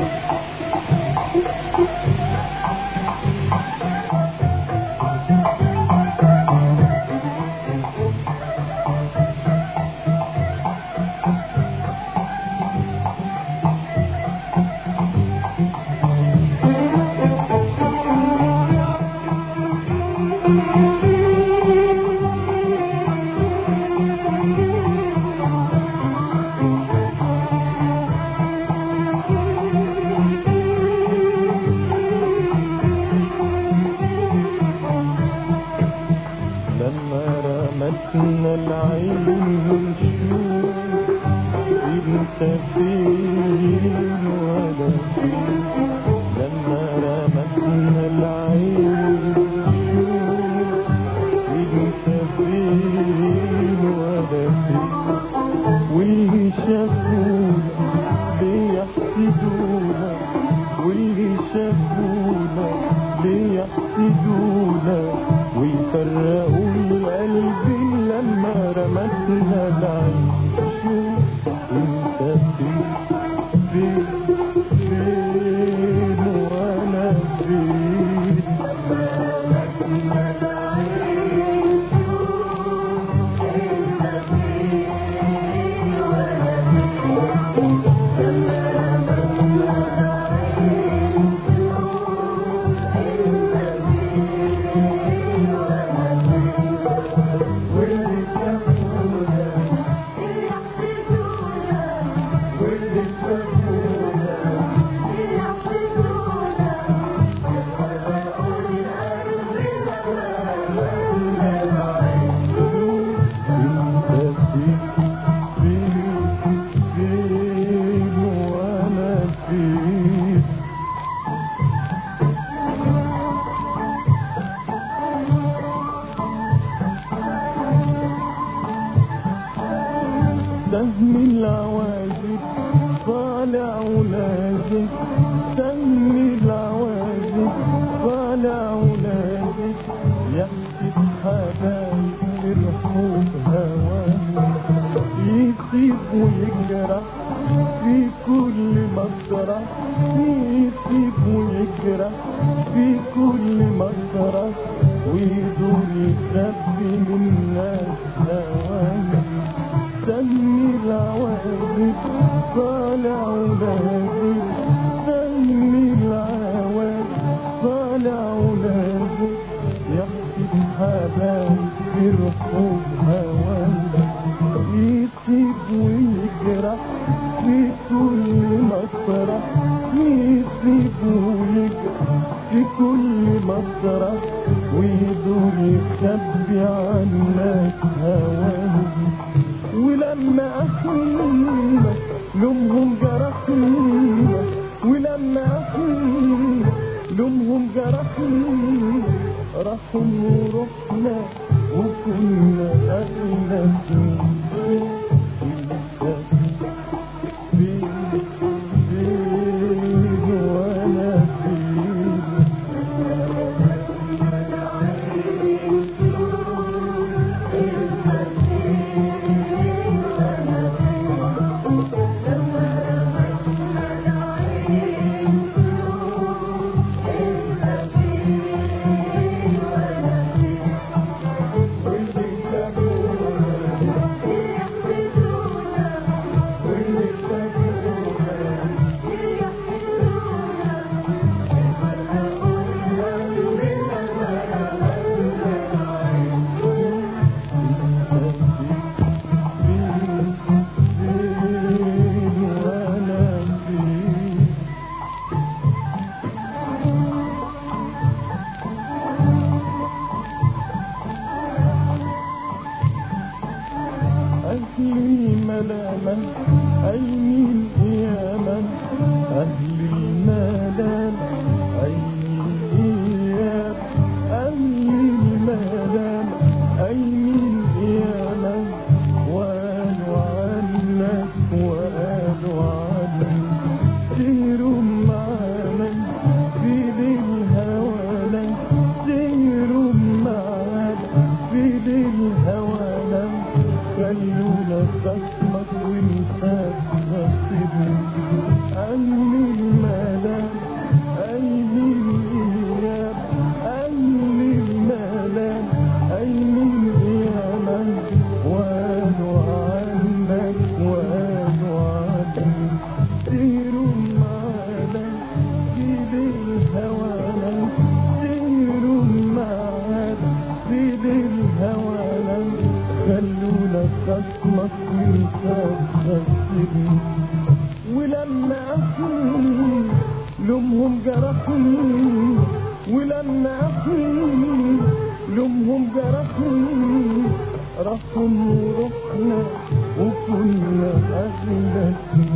لما رمتنا العين ونشوف انت فين ولا فين لما رمتنا العين ونشوف انت فين ولا فين واللي شافونا بيحسدونا واللي شافونا بيحسدونا ويفرقوا القلب لما رمتنا العين شوف انت فين فين فين وانا فين واللي شافونا واللي شافونا انت فين فين فين وانا فين سهم العواجب طالع ونازل سهم العواجب طالع ونازل يحسب حبايب فرحوا بهواه يسيب ويجرح في كل مسرح يسيب ويجرح في كل مسرح ويدور يخبي من الناس هواه سمي العواذب طالع ونازل سمي العواذب طالع ونازل يحسب حبايب فرحوا بهواه يسيب ويجرح في كل مسرح يسيب ويجرح في كل مسرح ويدور يخبي عنك هواه ولما احنا لومهم جرحنا ولما احنا لومهم جرحنا راحوا ورحنا وكنا اغلى فين فين فين وانا فين واللي شافونا جرحني لومهم جرحني ولما أحني لومهم جرحني رحم ورحنا وكنا أغلى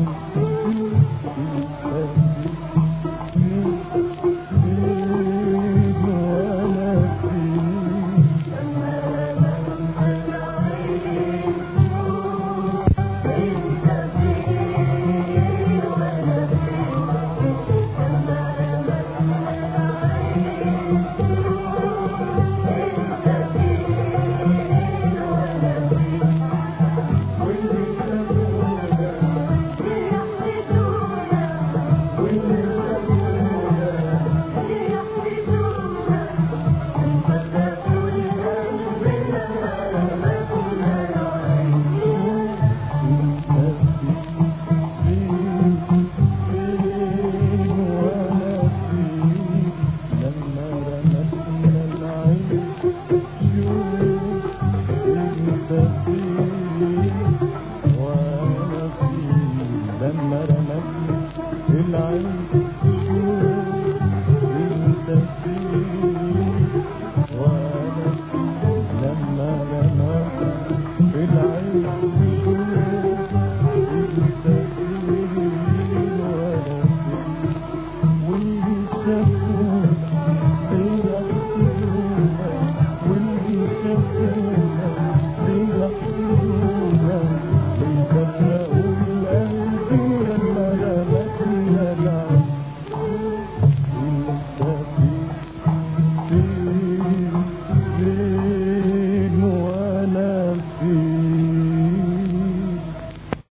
وانا فيه لما رمتني العين